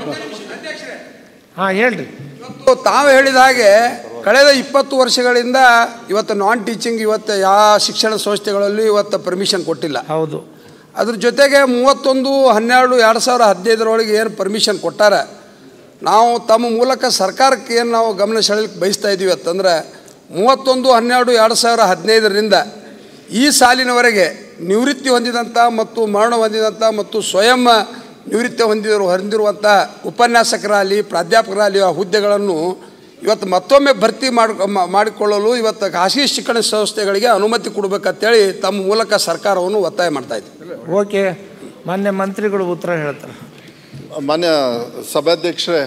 ಹಾಂ ಹೇಳ್ರಿ ಇವತ್ತು ತಾವು ಹೇಳಿದ ಹಾಗೆ ಕಳೆದ ಇಪ್ಪತ್ತು ವರ್ಷಗಳಿಂದ ಇವತ್ತು ನಾನ್ ಟೀಚಿಂಗ್ ಇವತ್ತು ಯಾವ ಶಿಕ್ಷಣ ಸಂಸ್ಥೆಗಳಲ್ಲಿ ಇವತ್ತು ಪರ್ಮಿಷನ್ ಕೊಟ್ಟಿಲ್ಲ ಹೌದು ಅದ್ರ ಜೊತೆಗೆ ಮೂವತ್ತೊಂದು ಹನ್ನೆರಡು ಎರಡು ಸಾವಿರ ಹದಿನೈದರೊಳಗೆ ಏನು ಪರ್ಮಿಷನ್ ಕೊಟ್ಟಾರ ನಾವು ತಮ್ಮ ಮೂಲಕ ಸರ್ಕಾರಕ್ಕೆ ಏನು ನಾವು ಗಮನ ಸೆಳೆಯಲಿಕ್ಕೆ ಬಯಸ್ತಾ ಇದ್ದೀವಿ ಅಂತಂದ್ರೆ ಮೂವತ್ತೊಂದು ಹನ್ನೆರಡು ಎರಡು ಸಾವಿರ ಹದಿನೈದರಿಂದ ಈ ಸಾಲಿನವರೆಗೆ ನಿವೃತ್ತಿ ಹೊಂದಿದಂಥ ಮತ್ತು ಮರಣ ಹೊಂದಿದಂಥ ಮತ್ತು ಸ್ವಯಂ ನಿವೃತ್ತಿ ಹೊಂದಿರು ಹೊಂದಿರುವಂಥ ಉಪನ್ಯಾಸಕರಾಗಲಿ ಪ್ರಾಧ್ಯಾಪಕರಾಗಲಿ ಆ ಹುದ್ದೆಗಳನ್ನು ಇವತ್ತು ಮತ್ತೊಮ್ಮೆ ಭರ್ತಿ ಮಾಡಿ ಮಾಡಿಕೊಳ್ಳಲು ಇವತ್ತು ಖಾಸಗಿ ಶಿಕ್ಷಣ ಸಂಸ್ಥೆಗಳಿಗೆ ಅನುಮತಿ ಕೊಡಬೇಕಂತೇಳಿ ತಮ್ಮ ಮೂಲಕ ಸರ್ಕಾರವನ್ನು ಒತ್ತಾಯ ಮಾಡ್ತಾ ಇದ್ದೀವಿ ಓಕೆ ಮಾನ್ಯ ಮಂತ್ರಿಗಳು ಉತ್ತರ ಹೇಳ್ತಾರೆ ಮಾನ್ಯ ಸಭಾಧ್ಯಕ್ಷರೇ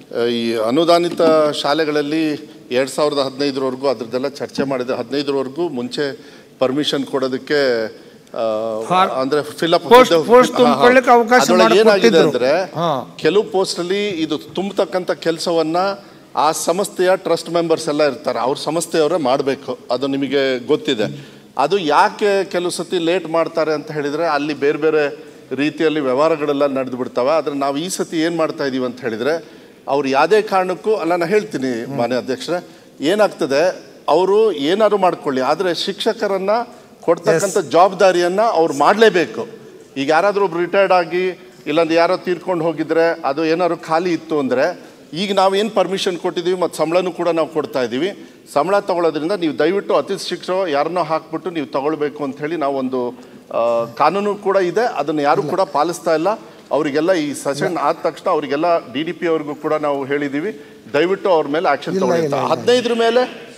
ಈ ಅನುದಾನಿತ ಶಾಲೆಗಳಲ್ಲಿ ಎರಡು ಸಾವಿರದ ಹದಿನೈದರವರೆಗೂ ಅದ್ರದ್ದೆಲ್ಲ ಚರ್ಚೆ ಮಾಡಿದೆ ಹದಿನೈದರವರೆಗೂ ಮುಂಚೆ ಪರ್ಮಿಷನ್ ಕೊಡೋದಕ್ಕೆ ಆ, ಫಾರ್- ಅಂದ್ರೆ ಫಿಲ್ಅಪ್ Post- post ತುಂಬ್ಕೊಳ್ಳಿಕ್ಕೆ ಅವಕಾಶ ಏನಾಗಿದೆ ಮಾಡಿಕೊಟ್ಟಿದ್ರು. ಅಂದ್ರೆ ಹಾ. ಕೆಲವು ಪೋಸ್ಟಲ್ಲಿ ಇದು ತುಂಬತಕ್ಕಂಥ ಕೆಲಸವನ್ನ ಆ ಸಂಸ್ಥೆಯ ಟ್ರಸ್ಟ್ ಮೆಂಬರ್ಸ್ ಎಲ್ಲ ಇರ್ತಾರೆ ಅವ್ರ ಸಂಸ್ಥೆಯವರೇ ಮಾಡಬೇಕು ಅದು ನಿಮಗೆ ಗೊತ್ತಿದೆ ಅದು ಯಾಕೆ ಕೆಲವು ಸತಿ ಲೇಟ್ ಮಾಡ್ತಾರೆ ಅಂತ ಹೇಳಿದರೆ ಅಲ್ಲಿ ಬೇರೆ ಬೇರೆ ರೀತಿಯಲ್ಲಿ ವ್ಯವಹಾರಗಳೆಲ್ಲ ನಡೆದು ಬಿಡ್ತವೆ ಆದರೆ ನಾವು ಈ ಸತಿ ಏನು ಮಾಡ್ತಾ ಇದ್ದೀವಿ ಅಂತ ಹೇಳಿದರೆ ಅವ್ರು ಯಾವುದೇ ಕಾರಣಕ್ಕೂ ಅಲ್ಲ ನಾನು ಹೇಳ್ತೀನಿ ಮಾನ್ಯ ಅಧ್ಯಕ್ಷರೇ ಏನಾಗ್ತದೆ ಅವರು ಏನಾದ್ರು ಮಾಡ್ಕೊಳ್ಳಿ ಆದರೆ ಶಿಕ್ಷಕರನ್ನ ಕೊಡ್ತಕ್ಕಂಥ ಜವಾಬ್ದಾರಿಯನ್ನು ಅವ್ರು ಮಾಡಲೇಬೇಕು ಈಗ ಯಾರಾದರೂ ಒಬ್ರು ರಿಟೈರ್ಡ್ ಆಗಿ ಇಲ್ಲಾಂದ್ರೆ ಯಾರೋ ತೀರ್ಕೊಂಡು ಹೋಗಿದ್ರೆ ಅದು ಏನಾದ್ರು ಖಾಲಿ ಇತ್ತು ಅಂದರೆ ಈಗ ನಾವು ಏನು ಪರ್ಮಿಷನ್ ಕೊಟ್ಟಿದ್ದೀವಿ ಮತ್ತು ಸಂಬಳನೂ ಕೂಡ ನಾವು ಕೊಡ್ತಾ ಇದ್ದೀವಿ ಸಂಬಳ ತಗೊಳ್ಳೋದ್ರಿಂದ ನೀವು ದಯವಿಟ್ಟು ಅತಿಥಿ ಶಿಕ್ಷಕರು ಯಾರನ್ನೋ ಹಾಕ್ಬಿಟ್ಟು ನೀವು ತಗೊಳ್ಬೇಕು ಅಂತ ಹೇಳಿ ನಾವು ಒಂದು ಆ, ಕಾನೂನು ಕೂಡ ಇದೆ ಅದನ್ನು ಯಾರು ಕೂಡ ಪಾಲಿಸ್ತಾ ಇಲ್ಲ ಅವರಿಗೆಲ್ಲ ಈ ಸೆಷನ್ ಆದ ತಕ್ಷಣ ಅವರಿಗೆಲ್ಲ ಡಿ ಡಿ ಪಿ ಅವ್ರಿಗೂ ಕೂಡ ನಾವು ಹೇಳಿದ್ದೀವಿ ದಯವಿಟ್ಟು ಅವ್ರ ಮೇಲೆ ಆಕ್ಷನ್ ತಗೊಳ್ಳಿ ಅಂತ. ಹದಿನೈದರ ಮೇಲೆ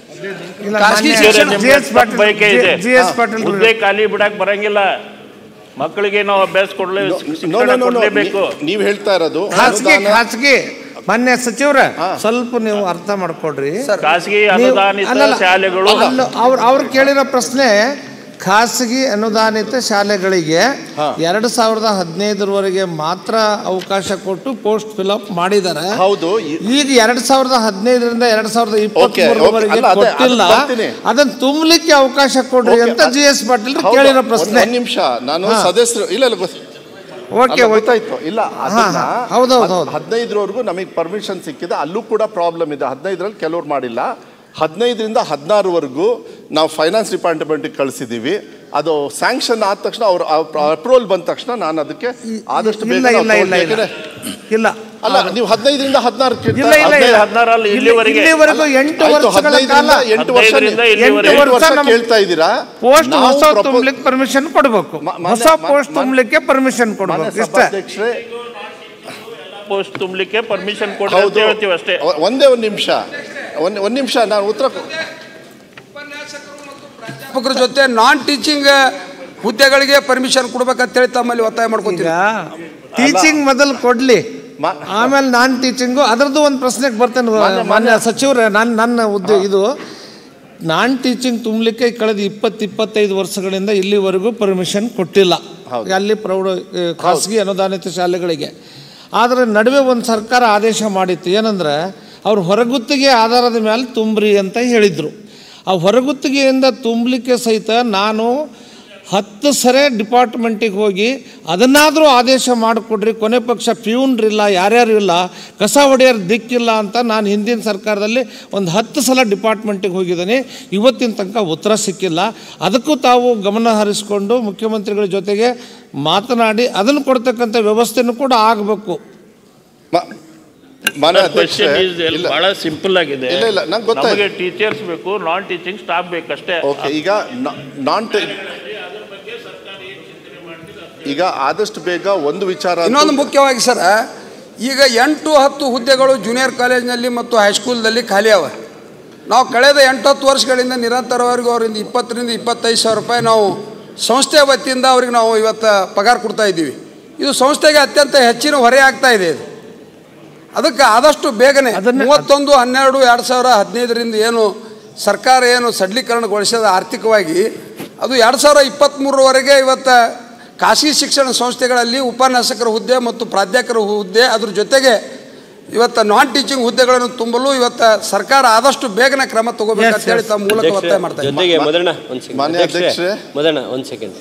ಇಲ್ಲ ಖಾಸಗಿ ಮಾನ್ಯ ಶಿಕ್ಷಣ ಜಿ ಎಸ್ ಪಾಟೀಲ್ ಬಯಕೆ ಇದೆ. ಜಿ ಎಸ್ ಪಾಟೀಲ್ ಹುದ್ದೆ ಖಾಲಿ ಬಿಡಕ್ ಬರಂಗಿಲ್ಲ ಮಕ್ಕಳಿಗೆ ನಾವು ಅಭ್ಯಾಸ ಕೊಡ್ಲೇ ನೋ ಶಿಕ್ಷಣ ನೋ ನೋ ಕೊಡ್ಲೇಬೇಕು ನೀವು ಹೇಳ್ತಾ ಇರೋದು ಖಾಸಗಿ ಅನುದಾನ- ಖಾಸಗಿ ಮಾನ್ಯ ಸಚಿವರ ಸ್ವಲ್ಪ ನೀವು ಅರ್ಥ ಮಾಡ್ಕೊಡ್ರಿ ಖಾಸಗಿ ನೀವು- ಅನುದಾನಿತ ಅಲ್ಲಲ್ಲ, ಶಾಲೆಗಳು ಅಲ್ಲ, ಅವ್ರು ಅವ್ರು ಕೇಳಿರೋ ಪ್ರಶ್ನೆ ಖಾಸಗಿ ಅನುದಾನಿತ ಶಾಲೆಗಳಿಗೆ ಎರಡು ಸಾವಿರದ ಹದಿನೈದರವರೆಗೆ ಮಾತ್ರ ಅವಕಾಶ ಕೊಟ್ಟು ಪೋಸ್ಟ್ ಫಿಲ್ಅಪ್ ಮಾಡಿದ್ದಾರೆ ಹೌದು ಈ- ಈಗ ಎರಡ್ ಸಾವಿರದ ಹದಿನೈದರಿಂದ ಎರಡ್ ಸಾವಿರದ Okay, ಇಪ್ಪತ್ಮೂರವರೆಗೆ okay. ಅಲ್ಲ, ಅದೇ- ಕೊಟ್ಟಿಲ್ಲ ಅದಕ್ಕೆ ಬರ್ತೀನಿ. ಅದನ್ನ ತುಂಬಲಿಕ್ಕೆ ಅವಕಾಶ ಕೊಡ್ರಿ Okay, ಅಂತ ಅದ್- ಜಿ ಎಸ್ ಪಾಟೀಲ್ ಹೌದು, ಕೇಳಿರೋ ಒಂದ್- ಪ್ರಶ್ನೆ ಒಂದ್ ನಿಮಿಷ ನಾನು ಹಾ. ಸದಸ್ಯರು ಇಲ್ಲ ಇಲ್ಲ ಗೊತ್ತ- ಓಕೆ ಅಲ್ಲ, ಗೊತ್ತಾಯ್ತು ಇಲ್ಲ ಅದನ್ನ ಹಾ, ಹೌದು, ಹೌದು, ಹೌದು. ಹದಿನೈದರವರೆಗೂ ನಮಗೆ ಪರ್ಮಿಷನ್ ಸಿಕ್ಕಿದೆ ಅಲ್ಲೂ ಕೂಡ ಪ್ರಾಬ್ಲಮ್ ಇದೆ ಹದಿನೈದರಲ್ಲಿ ಕೆಲವ್ರು ಮಾಡಿಲ್ಲ ಹದಿನೈದರಿಂದ ಹದಿನಾರವರೆಗೂ ನಾವು ಫೈನಾನ್ಸ್ ಡಿಪಾರ್ಟ್ಮೆಂಟಿಗೆ ಕಳಿಸಿದ್ದೀವಿ ಅದು ಸ್ಯಾಂಕ್ಷನ್ ಆದ ತಕ್ಷಣ ಅವ್ರ ಅಪ್ರೂವಲ್ ಬಂದ ತಕ್ಷಣ ನಾನು ಅದಕ್ಕೆ ಆದಷ್ಟು ಬೇಗ ಇಲ್ಲ ನಾವು ಇಲ್ಲ ಇಲ್ಲ ಇಲ್ಲ ತಗೊಳ್ಳಿ. ಇಲ್ಲ ಅಲ್ಲ ನೀವು ಹದಿನೈದರಿಂದ ಹದಿನಾರು ಇಲ್ಲ ಇಲ್ಲ ಇಲ್ಲ ಹದಿನೈದು, ಹದಿನಾರಲ್ಲಿ ಇಲ್ಲಿ- ಇಲ್ಲಿವರೆಗೆ. ಇಲ್ಲಿವರೆಗೂ ಎಂಟು ಆಯ್ತು, ವರ್ಷಗಳ ಕಾಲ ಹದಿನೈದರಿಂದ ಎಂಟು ವರ್ಷ ಹದಿನೈದರಿಂದ ನೀವು- ಇಲ್ಲಿವರೆಗೆ. ಎಂಟು ವರ್ಷ ವರ್ಷ ನಮ್ಗೆ ಕೇಳ್ತಾ ಇದ್ದೀರಾ ಪೋಸ್ಟ್ ನಾವು ಹೊಸ ಪ್ರಪೋ- ತುಂಬಲಿಕ್ಕೆ ಪರ್ಮಿಷನ್ ಕೊಡಬೇಕು ಮ- ಮಾನ್ಯ- ಹೊಸ ಮಾ- ಪೋಸ್ಟ್ ಮಾನ್ಯ- ತುಂಬಲಿಕ್ಕೆ ಪರ್ಮಿಷನ್ ಮಾನ್ಯ ಕೊಡಬೇಕು ಇಷ್ಟ ಸಭಾಧ್ಯಕ್ಷರೇ ಪೋಸ್ಟ್ ತುಂಬಲಿಕ್ಕೆ ಪರ್ಮಿಷನ್ ಕೊಡ್ರಿ ಅಂತ ಹೌದು ಹೇಳ್ತೀವಿ ಅಷ್ಟೇ ಒ- ಒಂದೇ ಒಂದು ನಿಮಿಷ ಒಂದ್ ಒಂದು ನಿಮಿಷ ನಾನು ಉತ್ತರ ಕೊ- ಅಧ್ಯಾಪಕರ ಜೊತೆ ನಾನ್ ಟೀಚಿಂಗ್ ಹುದ್ದೆಗಳಿಗೆ ಪರ್ಮಿಷನ್ ಕೊಡ್ಬೇಕಂತೇಳಿ ತಮ್ಮಲ್ಲಿ ಒತ್ತಾಯ ಈಗ ಮಾಡ್ಕೊತೀವಿ ಟೀಚಿಂಗ್ ಮೊದಲು ಕೊಡ್ಲಿ ಮಾ- ಆಮೇಲೆ ನಾನ್ ಟೀಚಿಂಗು ಅದ್ರದ್ದು ಒಂದು ಪ್ರಶ್ನೆಗೆ ಬರ್ತೇನೆ ಮಾನ್ಯ- ಮಾನ್ಯ ಸಚಿವರೇ ನಾನು ನನ್ನ ಉದ್ಯೋಗ ಇದು ನಾನ್ ಟೀಚಿಂಗ್ ತುಂಬಲಿಕ್ಕೆ ಕಳೆದ ಇಪ್ಪತ್ತು ಇಪ್ಪತ್ತೈದು ವರ್ಷಗಳಿಂದ ಇಲ್ಲಿವರೆಗೂ ಪರ್ಮಿಷನ್ ಕೊಟ್ಟಿಲ್ಲ ಹೌದು. ಅಲ್ಲಿ ಪ್ರೌಢ ಆ, ಖಾಸಗಿ ಅನುದಾನಿತ ಶಾಲೆಗಳಿಗೆ ಆದರೆ ನಡುವೆ ಒಂದು ಸರ್ಕಾರ ಆದೇಶ ಮಾಡಿತ್ತು ಏನಂದ್ರೆ ಅವ್ರು ಹೊರಗುತ್ತಿಗೆ ಆಧಾರದ ಮೇಲೆ ತುಂಬ್ರಿ ಅಂತ ಹೇಳಿದರು ಆ ಹೊರಗುತ್ತಿಗೆಯಿಂದ ತುಂಬಲಿಕ್ಕೆ ಸಹಿತ ನಾನು ಹತ್ತು ಸರಿ ಡಿಪಾರ್ಟ್ಮೆಂಟಿಗೆ ಹೋಗಿ ಅದನ್ನಾದರೂ ಆದೇಶ ಮಾಡಿಕೊಡ್ರಿ ಕೊನೆ ಪಕ್ಷ ಪ್ಯೂನ್ರಿಲ್ಲ ಯಾರ್ಯಾರು ಇಲ್ಲ ಕಸ ಹೊಡೆಯೋರು ದಿಕ್ಕಿಲ್ಲ ಅಂತ ನಾನು ಹಿಂದಿನ ಸರ್ಕಾರದಲ್ಲಿ ಒಂದು ಹತ್ತು ಸಲ ಡಿಪಾರ್ಟ್ಮೆಂಟಿಗೆ ಹೋಗಿದ್ದೀನಿ ಇವತ್ತಿನ ತನಕ ಉತ್ತರ ಸಿಕ್ಕಿಲ್ಲ ಅದಕ್ಕೂ ತಾವು ಗಮನ ಹರಿಸ್ಕೊಂಡು ಮುಖ್ಯಮಂತ್ರಿಗಳ ಜೊತೆಗೆ ಮಾತನಾಡಿ ಅದನ್ನು ಕೊಡ್ತಕ್ಕಂಥ ವ್ಯವಸ್ಥೆನೂ ಕೂಡ ಆಗಬೇಕು ಮಾ- ಮಾನ್ಯ ಕ್ವಶನ್ ಅಧ್ಯಕ್ಷರೇ ಇಲ್ಲ ಬಹಳ ಸಿಂಪಲ್ ಆಗಿದೆ ಇಲ್ಲ, ಇಲ್ಲ, ನಂಗ್ ಗೊತ್ತಾಯ್ತು. ನಮಗೆ ಟೀಚರ್ಸ್ ಬೇಕು ನಾನ್ ಟೀಚಿಂಗ್ ಸ್ಟಾಫ್ ಬೇಕಷ್ಟೇ ಓಕೆ ಈಗ ನಾನ್ ಈಗ ಆದಷ್ಟು ಬೇಗ ಒಂದು ವಿಚಾರ ಅಂತೂ- ಇನ್ನೊಂದು ಮುಖ್ಯವಾಗಿ ಸರ್ ಈಗ ಎಂಟು ಹತ್ತು ಹುದ್ದೆಗಳು ಜೂನಿಯರ್ ಕಾಲೇಜ್ನಲ್ಲಿ ಮತ್ತು ಹೈಸ್ಕೂಲ್ದಲ್ಲಿ ಖಾಲಿ ಅವ ನಾವು ಕಳೆದ ಎಂಟು ಹತ್ತು ವರ್ಷಗಳಿಂದ ನಿರಂತರವರೆಗೂ ಅವರಿಂದ ಇಪ್ಪತ್ತರಿಂದ ಇಪ್ಪತ್ತೈದು ಸಾವಿರ ರೂಪಾಯಿ ನಾವು ಸಂಸ್ಥೆ ವತಿಯಿಂದ ಅವ್ರಿಗೆ ನಾವು ಇವತ್ತು ಪಗಾರ ಕೊಡ್ತಾ ಇದ್ದೀವಿ ಇದು ಸಂಸ್ಥೆಗೆ ಅತ್ಯಂತ ಹೆಚ್ಚಿನ ಹೊರೆ ಆಗ್ತಾ ಇದೆ ಇದು ಅದಕ್ಕೆ ಆದಷ್ಟು ಬೇಗನೆ ಅದನ್ನ- ಮೂವತ್ತೊಂದು ಹನ್ನೆರಡು ಎರಡು ಸಾವಿರ ಹದಿನೈದರಿಂದ ಏನು ಸರ್ಕಾರ ಏನು ಸಡ್ಲೀಕರಣಗೊಳಿಸಿದ ಆರ್ಥಿಕವಾಗಿ ಅದು ಎರಡು ಸಾವಿರ ಇಪ್ಪತ್ತ್ಮೂರರವರೆಗೆ ಇವತ್ತು ಖಾಸಗಿ ಶಿಕ್ಷಣ ಸಂಸ್ಥೆಗಳಲ್ಲಿ ಉಪನ್ಯಾಸಕರ ಹುದ್ದೆ ಮತ್ತು ಪ್ರಾಧ್ಯಾಪಕರ ಹುದ್ದೆ ಅದ್ರ ಜೊತೆಗೆ ಇವತ್ತು ನಾನ್ ಟೀಚಿಂಗ್ ಹುದ್ದೆಗಳನ್ನು ತುಂಬಲು ಇವತ್ತು ಸರ್ಕಾರ ಆದಷ್ಟು ಬೇಗನೆ ಕ್ರಮ ತಗೋಬೇಕಂತ ಹೇಳಿ ತಮ್ಮ ಮೂಲಕ ಒತ್ತಾಯ ಮಾಡ್ತಾ ಇದ್ದೀನಿ ಜೊತೆಗೆ ಮೊದಲಣ್ಣ ಒಂದು ಸೆಕೆಂಡ್ ಮಾನ್ಯ ಅಧ್ಯಕ್ಷರೇ. ಮೊದಲಣ್ಣ ಒಂದು ಸೆಕೆಂಡ್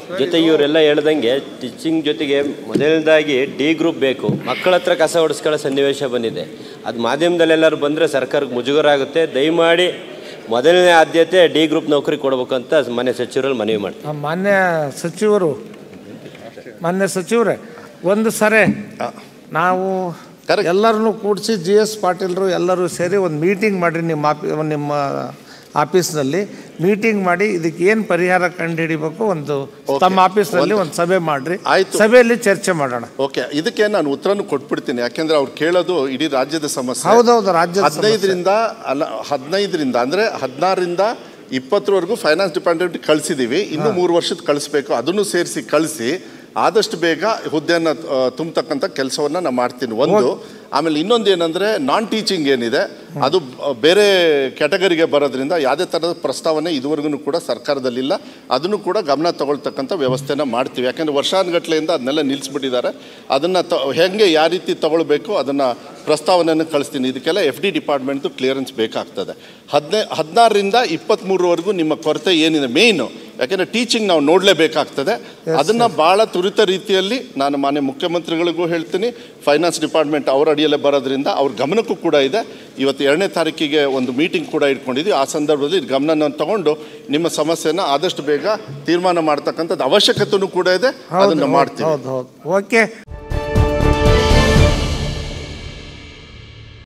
ಜೊತೆಗೆ ಇವರೆಲ್ಲ ಹೇಳ್ದಂಗೆ ಟೀಚಿಂಗ್ ಜೊತೆಗೆ ಮೊದಲನೇದಾಗಿ ಡಿ ಗ್ರೂಪ್ ಬೇಕು ಮಕ್ಕಳ ಹತ್ರ ಕಸ ಹೊಡೆಸ್ಕೊಳ್ಳೋ ಸನ್ನಿವೇಶ ಬಂದಿದೆ ಅದು ಮಾಧ್ಯಮದಲ್ಲಿ ಎಲ್ಲರೂ ಬಂದರೆ ಸರ್ಕಾರಕ್ಕೆ ಮುಜುಗರ ಆಗುತ್ತೆ ದಯಮಾಡಿ ಮೊದಲನೇ ಆದ್ಯತೆ ಡಿ ಗ್ರೂಪ್ ನೌಕರಿ ಕೊಡಬೇಕು ಅಂತ ಮನೆ ಸಚಿವರಲ್ಲಿ ಮನವಿ ಮಾಡ್ತೀನಿ ಆ ಮಾನ್ಯ ಸಚಿವರು ಮಾನ್ಯ ಸಚಿವರೇ ಒಂದು ಸರಿ ನಾವು Correct. ಎಲ್ಲರನ್ನು ಕೂಡಿಸಿ ಜಿ ಎಸ್ ಪಾಟೀಲ್ರು ಎಲ್ಲರೂ ಸೇರಿ ಒಂದು ಮೀಟಿಂಗ್ ಮಾಡಿರಿ ನಿಮ್ಮ ಆಫಿ ನಿಮ್ಮ ಆಫೀಸ್ನಲ್ಲಿ ಮೀಟಿಂಗ್ ಮಾಡಿ ಇದಕ್ಕೆ ಏನು ಪರಿಹಾರ ಕಂಡುಹಿಡಿಬೇಕು ಒಂದು ತಮ್ಮ ಆಫೀಸ್ನಲ್ಲಿ ಒಂದು ಸಭೆ ಮಾಡಿರಿ ಆಯ್ತು. ಸಭೆಯಲ್ಲಿ ಚರ್ಚೆ ಮಾಡೋಣ ಓಕೆ ಇದಕ್ಕೆ ನಾನು ಉತ್ತರನು ಕೊಟ್ಬಿಡ್ತೀನಿ ಯಾಕೆಂದ್ರೆ ಅವ್ರು ಕೇಳೋದು ಇಡೀ ರಾಜ್ಯದ ಸಮಸ್ಯೆ ಹೌದೌದು ರಾಜ್ಯದ ಸಮಸ್ಯೆ. ಹದಿನೈದರಿಂದ ಅಲ್ಲ ಹದಿನೈದರಿಂದ ಅಂದ್ರೆ ಹದಿನಾರರಿಂದ ಇಪ್ಪತ್ತರವರೆಗೂ ಫೈನಾನ್ಸ್ ಡಿಪಾರ್ಟ್ಮೆಂಟ್ ಕಳಿಸಿದ್ದೀವಿ ಇನ್ನು ಮೂರು ವರ್ಷದ ಕಳಿಸ್ಬೇಕು ಅದನ್ನು ಸೇರಿಸಿ ಕಳಿಸಿ ಆದಷ್ಟು ಬೇಗ ಹುದ್ದೆಯನ್ನು ಆ, ತುಂಬತಕ್ಕಂಥ ಕೆಲಸವನ್ನ ನಾನು ಮಾಡ್ತೀನಿ ಒಂದು ಆಮೇಲೆ ಇನ್ನೊಂದು ಏನಂದ್ರೆ ನಾನ್ ಟೀಚಿಂಗ್ ಏನಿದೆ ಅದು ಆ, ಬೇರೆ ಕ್ಯಾಟಗರಿಗೆ ಬರೋದ್ರಿಂದ ಯಾವುದೇ ಥರದ ಪ್ರಸ್ತಾವನೆ ಇದುವರೆಗೂ ಕೂಡ ಸರ್ಕಾರದಲ್ಲಿಲ್ಲ ಅದನ್ನು ಕೂಡ ಗಮನ ತಗೊಳ್ತಕ್ಕಂಥ ವ್ಯವಸ್ಥೆನ ಮಾಡ್ತೀವಿ ಯಾಕಂದ್ರೆ ವರ್ಷಾನುಗಟ್ಲೆಯಿಂದ ಅದನ್ನೆಲ್ಲ ನಿಲ್ಲಿಸ್ಬಿಟ್ಟಿದ್ದಾರೆ ಅದನ್ನು ತ ಹೆಂಗೆ ಯಾವ ರೀತಿ ತಗೊಳ್ಬೇಕು ಅದನ್ನು ಪ್ರಸ್ತಾವನೆಯನ್ನು ಕಳಿಸ್ತೀನಿ ಇದಕ್ಕೆಲ್ಲ ಎಫ್ ಡಿ ಡಿಪಾರ್ಟ್ಮೆಂಟ್ದು ಕ್ಲಿಯರೆನ್ಸ್ ಬೇಕಾಗ್ತದೆ ಹದಿನೈ ಹದಿನಾರರಿಂದ ಇಪ್ಪತ್ತ್ಮೂರವರೆಗೂ ನಿಮ್ಮ ಕೊರತೆ ಏನಿದೆ ಮೇಯ್ನು ಯಾಕೆಂದರೆ ಟೀಚಿಂಗ್ ನಾವು ನೋಡಲೇಬೇಕಾಗ್ತದೆ ಅದನ್ನು ಭಾಳ ತುರಿತ ರೀತಿಯಲ್ಲಿ ನಾನು ಮಾನ್ಯ ಮುಖ್ಯಮಂತ್ರಿಗಳಿಗೂ ಹೇಳ್ತೀನಿ ಫೈನಾನ್ಸ್ ಡಿಪಾರ್ಟ್ಮೆಂಟ್ ಅವರ ಅಡಿಯಲ್ಲೇ ಬರೋದ್ರಿಂದ ಅವ್ರ ಗಮನಕ್ಕೂ ಕೂಡ ಇದೆ ಇವತ್ತು ಎರಡನೇ ತಾರೀಕಿಗೆ ಒಂದು ಮೀಟಿಂಗ್ ಕೂಡ ಇಟ್ಕೊಂಡಿದ್ವಿ ಆ ಸಂದರ್ಭದಲ್ಲಿ ಇದು ಗಮನ ತಗೊಂಡು ನಿಮ್ಮ ಸಮಸ್ಯೆನ ಆದಷ್ಟು ಬೇಗ ತೀರ್ಮಾನ ಮಾಡ್ತಕ್ಕಂಥದ್ದು ಅವಶ್ಯಕತೆನೂ ಕೂಡ ಇದೆ ಅದನ್ನು ಮಾಡ್ತೀವಿ ಹೌದು ಹೌದು ಓಕೆ